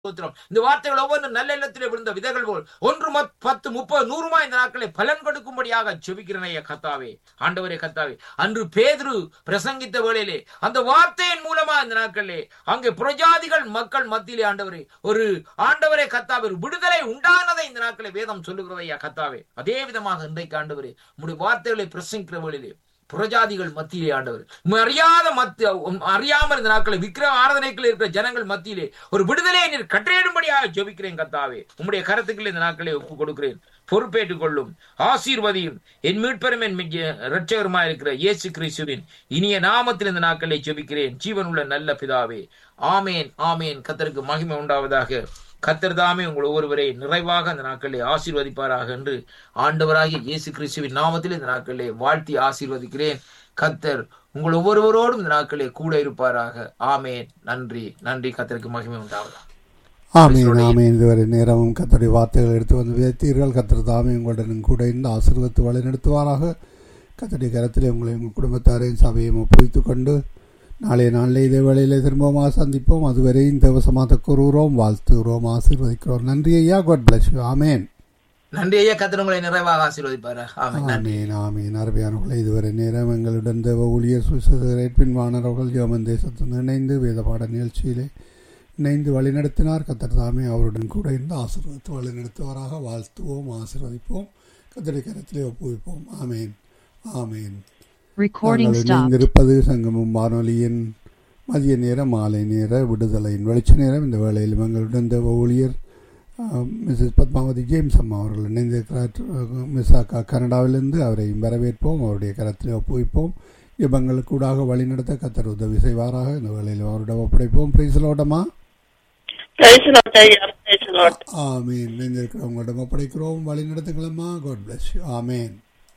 ஸ்தோத்திரம். இந்த வார்த்தைகள் ஒவ்வொன்றும் நல்ல இல்லத்திலே விழுந்த விதைகள் போல் ஒன்று மத்- பத்து முப்பது நூறுமா இந்த நாட்களை பலன் கொடுக்கும்படியாக செபிக்கிறேன் ஐயா கத்தாவே ஆண்டவரே கத்தாவே அன்று பேதுரு பிரசங்கித்த வேளையிலே அந்த வார்த்தையின் மூலமா இந்த நாட்களிலே அங்கே புரஜாதிகள் மக்கள் மத்தியிலே ஆண்டவரே ஒரு ஆண்டவரே கத்தாவே ஒரு விடுதலை உண்டானதை இந்த நாட்களை வேதம் சொல்லுகிறது ஐயா கத்தாவே அதே விதமாக இன்றைக்கு ஆண்டவரே உம்முடைய வார்த்தைகளை பிரசங்கிக்கிற வேளையிலே புரஜாதிகள் மத்தியிலே ஆண்டவர் உம்மை அறியாத மத்திய உம் அறியாமல் இந்த நாட்களை விக்கிரம ஆராதனைக்குள்ள இருக்கிற ஜனங்கள் மத்தியிலே ஒரு விடுதலையை நீர் கட்டளையிடும்படியாக ஜெபிக்கிறேன் கத்தாவே உம்முடைய கருத்துக்கள் இந்த நாட்களை ஒப்புக் கொடுக்கிறேன் பொறுப்பேற்றுக் கொள்ளும் ஆசீர்வதியும் என் மீட்பெரும் என் இரட்சகருமாய் இருக்கிற இயேசு கிறிஸ்துவின் இனிய நாமத்தில் இந்த நாட்களை ஜெபிக்கிறேன் ஜீவனுள்ள நல்ல பிதாவே ஆமேன் ஆமேன் கத்தருக்கு மகிமை உண்டாவதாக கத்தர் தாமே உங்கள் ஒவ்வொருவரை நிறைவாக அந்த நாட்களிலே ஆசீர்வதிப்பாராக என்று ஆண்டவராகிய இயேசு கிறிஸ்துவின் நாமத்தில் இந்த நாட்களிலே வாழ்த்தி ஆசீர்வதிக்கிறேன் கத்தர் உங்கள் ஒவ்வொருவரோடும் இந்த நாட்களிலே கூட இருப்பாராக ஆமேன் நன்றி நன்றி கத்தருக்கு மகிமை உண்டாவதாக ஆமீன் ஆமீன் இதுவரை நேரமும் கத்தருடைய வார்த்தைகள் எடுத்து வந்து விதைத்தீர்கள் கத்தர் தாமே உங்களுடன் கூட இருந்து ஆசீர்வத்து வழிநடத்துவாராக கத்தருடைய கரத்திலே உங்களை உங்கள் குடும்பத்தாரையும் சபையும் ஒப்புவித்துக் கொண்டு நாளைய நாளில் இதே வேளையிலே திரும்பமாக சந்திப்போம் அதுவரை இந்த வசமாக கூறுகிறோம் வாழ்த்துகிறோம் ஆசீர்வதிக்கிறோம் நன்றி ஐயா காட் பிளஸ் யூ ஆமேன் நன்றி ஐயா கத்தர் உங்களை நிறைவாக ஆசீர்வதிப்பாரா ஆமேன் நன்றி ஆமீன் ஆமீன் அருமையானவர்களை இதுவரை நேரம் எங்களுடன் தேவ ஊழியர் சுவிசேஷன் வானவர்கள் ஜோமன் தேசத்துடன் இணைந்து வேத பாட நிகழ்ச்சியிலே இணைந்து வழிநடத்தினார் கத்தர் தாமே அவருடன் கூட இருந்து ஆசீர்வதித்து வழிநடத்துவாராக வாழ்த்துவோம் ஆசீர்வதிப்போம் கத்தரை கரத்திலே ஒப்புவிப்போம் ஆமேன் ஆமேன் Recording நாங்கள் stopped. இணைந்திருப்பது சங்கமம் வானொலியின் மதிய நேர மாலை நேர விடுதலையின் வெளிச்ச நேரம் இந்த வேளையில் எங்களுடன் தேவ ஊழியர் மிஸ்ஸஸ் பத்மாவதி ஜேம்ஸ் அம்மா அவர்கள் இணைந்திருக்கிறார் அஹ், மிஸ் அக்கா கனடாவிலிருந்து அவரை வரவேற்போம் அவருடைய கரத்தில் ஒப்புவிப்போம் இவங்களுக்கூடாக வழிநடத்த கத்தர் உதவி செய்வாராக இந்த வேளையில் அவரிடம் ஒப்படைப்போம் பிரைசலோட்டமா Praise the Lord, ஐயா. Praise the Lord. ஆமீன் இணைந்திருக்கிறவங்களிடம் ஒப்படைக்கிறோம் வழிநடத்துங்களம்மா காட் பிளஸ் யூ ஆமீன்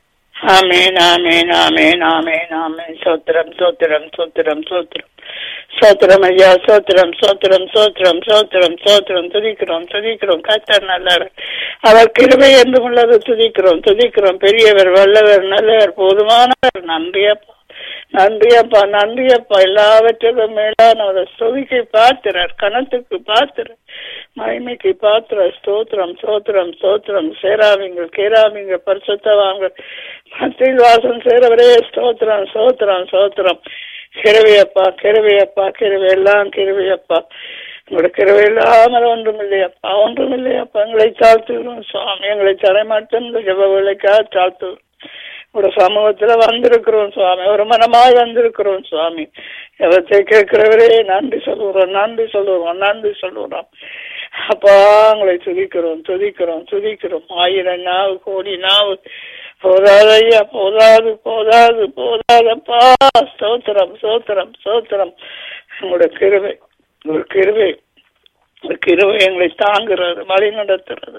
ஆமென், ஆமென், ஆமென், ஆமென், ஆமென். சோத்திரம் சோத்திரம் சோத்திரம் சோத்திரம் சோத்திரம் ஐயா சோத்திரம் சோத்திரம் சோத்திரம் சோத்திரம் சோத்திரம் துதிக்கிறோம் துதிக்கிறோம் கத்தர் நல்லவர் அவர் கிருபை என்றும் உள்ளது துதிக்கிறோம் துதிக்கிறோம் பெரியவர் வல்லவர் நல்லவர் போதுமானவர் நன்றியப்பா நன்றியப்பா நன்றியப்பா எல்லாவற்றிலும் மேலானவர் ஸ்துதிக்கு பாத்திரர் கணத்துக்கு பாத்திரர் மகிமைக்கு பாத்திர ஸ்தோத்திரம் ஸ்தோத்திரம் ஸ்தோத்திரம் சேராவிங்கள் கேராவிங்க பரிசுத்தவாங்கள் மத்தியில் வாசம் சேரவரே ஸ்தோத்திரம் ஸ்தோத்திரம் ஸ்தோத்திரம் கிருவையப்பா கிருவையப்பா கிருவை எல்லாம் கிருவையப்பா உங்களோட கிருவை இல்லாமல் ஒன்றும் இல்லையப்பா ஒன்றும் இல்லையப்பா எங்களை தாழ்த்துகிறோம் சுவாமி எங்களை தரைமாட்டம் இந்த ஜப வேலைக்காக தாழ்த்துகிறோம் உங்களோட சமூகத்துல வந்திருக்கிறோம் சுவாமி ஒரு மனமாய் வந்திருக்கிறோம் சுவாமி எவத்தை கேட்கிறவரே நன்றி சொல்லுகிறோம் நன்றி சொல்லுகிறோம் நன்றி சொல்லுகிறோம் அப்பா உங்களை துதிக்கிறோம் துதிக்கிறோம் துதிக்கிறோம் ஆயிரம் நாவு கோடி நாவு போதாது ஐயா போதாது போதாது போதாதப்பா ஸ்தோத்திரம் ஸ்தோத்திரம் ஸ்தோத்திரம் உங்களோட கிருவை ஒரு கிருவை ஒரு கிருவை எங்களை தாங்குறது வழி நடத்துறது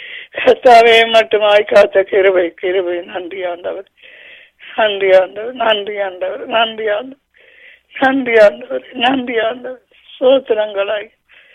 கத்தாவே மட்டுமாய் காத்த கிருவை கிருவை நன்றி ஆண்டவர் நன்றி ஆண்டவர் நன்றி ஆண்டவர் நன்றி ஆண்டவர் நன்றி ஆண்டவர் நன்றி ஆண்டவர் சோத்திரங்களாய்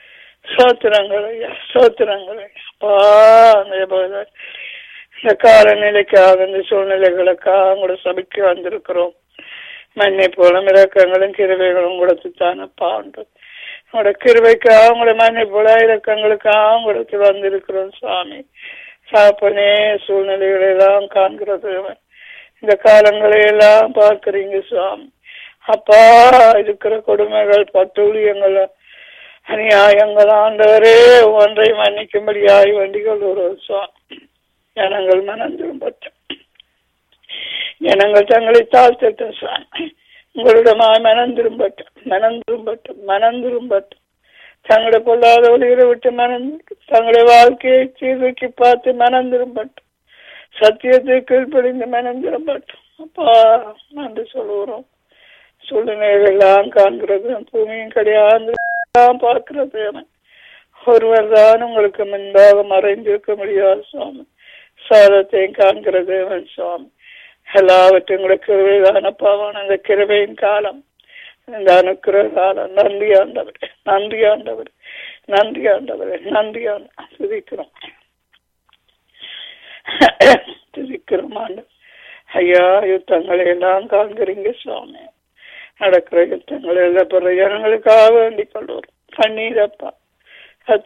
சோத்திரங்களையா சோத்திரங்களை அப்பா அந்த போத- இந்த காலநிலைக்காக இந்த சூழ்நிலைகளுக்காக உங்களோட சபைக்கு வந்திருக்கிறோம் மண்ணை போல இறக்கங்களும் கிருவைகளும் கொடுத்து தானப்பா உண்டு உங்களோட கிருவைக்காக உங்களோட மண்ணை போல இறக்கங்களுக்காக கொடுத்து வந்திருக்கிறோம் சுவாமி சாப்பனே சூழ்நிலைகளை எல்லாம் காண்கிறது அவன். இந்த காலங்களை எல்லாம் பார்க்கிறீங்க சுவாமி அப்பா இருக்கிற கொடுமைகள் பட்டூழியங்கள் அநியாயங்கள் ஆண்டவரே ஒன்றை மன்னிக்கும்படியாய் வண்டிகள் ஒரு சுவாமி ஜனங்கள் மனம் திரும்பட்டும் ஜனங்கள் தங்களை தாழ்த்தட்டும் சுவாமி உங்களிடமாய் மனம் திரும்பட்டும் மனம் திரும்பட்டும் மனம் திரும்பட்டும் தங்களுடைய பொல்லாத வழிகளை விட்டு மனம் தங்களுடைய வாழ்க்கையை சீர்தூக்கி பார்த்து மனம் திரும்பட்டும் சத்தியத்தை கீழ்ப்படிந்து மனம் திரும்பட்டும் அப்பா நன்றி சொல்லுகிறோம் சூழ்நிலைகள் எல்லாம் காண்கிறது பூமியும் கிடையாது எல்லாம் பார்க்கிறது அவன் ஒருவர் தான் உங்களுக்கு முன்பாக மறைந்திருக்க முடியாது சுவாமி சாதத்தையும் காண்கிறது அவன் சுவாமி எல்லாவற்றையும் கூட கிருவைதானப்பாவான் அந்த கிருபையின் காலம் இந்த அனுக்கிற காலம் நன்றி ஆண்டவர் நன்றி ஆண்டவர் நன்றி ஆண்டவர் நன்றி ஆண்டவர் துதிக்கிறோம் துதிக்கிறோம் ஆண்டவர் ஐயா யுத்தங்களை எல்லாம் காண்கிறீங்க சுவாமி நடக்கிற யுத்தங்களை எல்லாம் பிற ஜனங்களுக்காக வேண்டிக் கொள்வோம் கண்ணீரப்பா